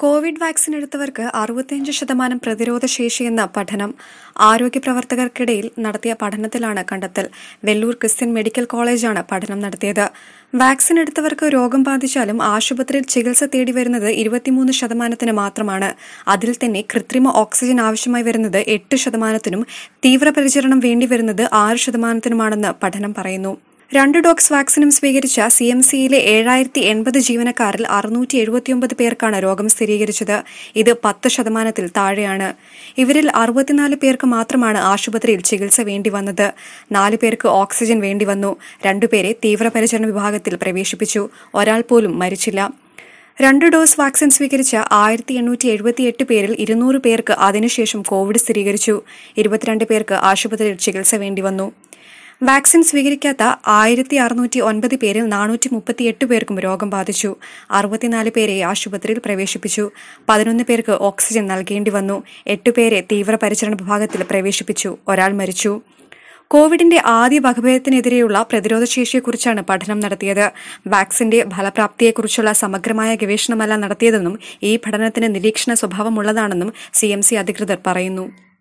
Covid vaccine എടുത്തവർക്ക് അറുപത്തിയഞ്ച് ശതമാനം പ്രതിരോധ ശേഷിയെന്ന പഠനം ആരോഗ്യ പ്രവർത്തകർക്കിടയിൽ നടത്തിയ പഠനത്തിലാണ് കണ്ടെത്തൽ വെല്ലൂർ ക്രിസ്ത്യൻ മെഡിക്കൽ കോളേജാണ് പഠനം നടത്തിയത് വാക്സിൻ എടുത്തവർക്ക് രോഗം ബാധിച്ചാലും ആശുപത്രിയിൽ ചികിത്സ തേടി വരുന്നത് ഇരുപത്തിമൂന്ന് ശതമാനത്തിന് മാത്രമാണ് അതിൽ തന്നെ കൃത്രിമ ഓക്സിജൻ ആവശ്യമായി വരുന്നത് എട്ട് ശതമാനത്തിനും തീവ്രപരിചരണം വേണ്ടിവരുന്നത് ആറ് ശതമാനത്തിനുമാണെന്ന് പഠനം പറയുന്നു രണ്ട് ഡോക്സ് വാക്സിനും സ്വീകരിച്ച സി എം സിയിലെ ഏഴായിരത്തി എൺപത് ജീവനക്കാരിൽ അറുന്നൂറ്റി എഴുപത്തിയൊമ്പത് പേർക്കാണ് രോഗം സ്ഥിരീകരിച്ചത് ഇത് പത്ത് ശതമാനത്തിൽ താഴെയാണ് ഇവരിൽ അറുപത്തിനാല് പേർക്ക് മാത്രമാണ് ആശുപത്രിയിൽ ചികിത്സ വേണ്ടിവന്നത് നാല് പേർക്ക് ഓക്സിജൻ വേണ്ടിവന്നു രണ്ടുപേരെ തീവ്രപരിചരണ വിഭാഗത്തിൽ പ്രവേശിപ്പിച്ചു ഒരാൾ പോലും മരിച്ചില്ല രണ്ട് ഡോസ് വാക്സിൻ സ്വീകരിച്ച ആയിരത്തി എണ്ണൂറ്റി എഴുപത്തിയെട്ട് പേരിൽ ഇരുന്നൂറ് പേർക്ക് അതിനുശേഷം കോവിഡ് സ്ഥിരീകരിച്ചു ഇരുപത്തിരണ്ട് പേർക്ക് ആശുപത്രിയിൽ ചികിത്സ വേണ്ടിവന്നു വാക്സിൻ സ്വീകരിക്കാത്ത ആയിരത്തി അറുന്നൂറ്റി ഒൻപത് പേരിൽ നാനൂറ്റി മുപ്പത്തിയെട്ട് പേർക്കും രോഗം ബാധിച്ചു അറുപത്തിനാല് പേരെ ആശുപത്രിയിൽ പ്രവേശിപ്പിച്ചു പതിനൊന്ന് പേർക്ക് ഓക്സിജൻ നൽകേണ്ടി വന്നു എട്ട് പേരെ തീവ്രപരിചരണ വിഭാഗത്തിൽ പ്രവേശിപ്പിച്ചു ഒരാൾ മരിച്ചു കോവിഡിന്റെ ആദ്യ വകഭേദത്തിനെതിരെയുള്ള പ്രതിരോധശേഷിയെക്കുറിച്ചാണ് പഠനം നടത്തിയത് വാക്സിന്റെ ഫലപ്രാപ്തിയെക്കുറിച്ചുള്ള സമഗ്രമായ ഗവേഷണമല്ല നടത്തിയതെന്നും ഈ പഠനത്തിന് നിരീക്ഷണ സ്വഭാവമുള്ളതാണെന്നും സി അധികൃതർ പറയുന്നു